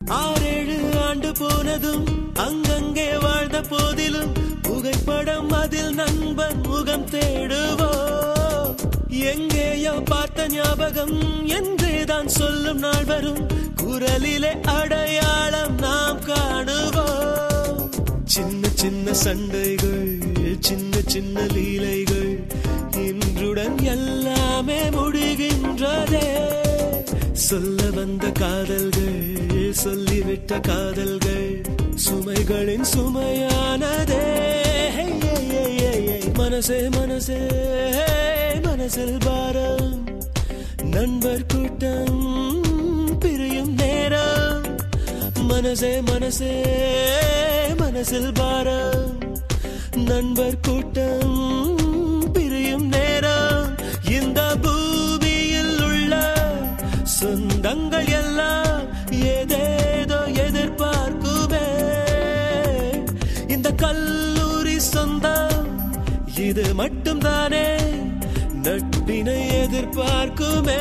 ஆறேழு ஆண்டு போனதும் அங்கங்கே வாழ்ந்த போதிலும் புகைப்படம் அதில் நண்பன் முகம் தேடுவோ எங்கேயோ பார்த்த ஞாபகம் என்றேதான் சொல்லும் நாள் வரும் குரலிலே அடையாளம் நாம் காணுவோம் சின்ன சின்ன சண்டைகள் சின்ன சின்ன லீலைகள் இன்றுடன் எல்லாமே முடிகின்றதே சொல்ல வந்த காதல்கள் சொல்லிவிட்ட காதல்கள் சுமைகளின் சுமையானதே மனசே மனசே மனசில் பாரம் நண்பர் கூட்டம் பிரியும் நேரம் மனசே மனசே மனசில் பாரம் நண்பர் கூட்டம் பிரியும் நேரம் இந்த பூமியில் உள்ள சொந்தங்கள் எல்லாம் ஏதேதோ எதிர்பார்க்குமே இந்த கல்லூரி சொந்தம் இது மட்டும் தானே நட்பினை எதிர்பார்க்குமே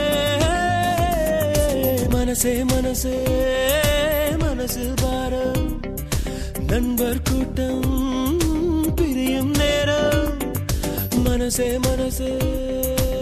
மனசே மனசே மனசில் பாரம் நண்பர் கூட்டம் பிரியும் நேரம் மனசே மனசே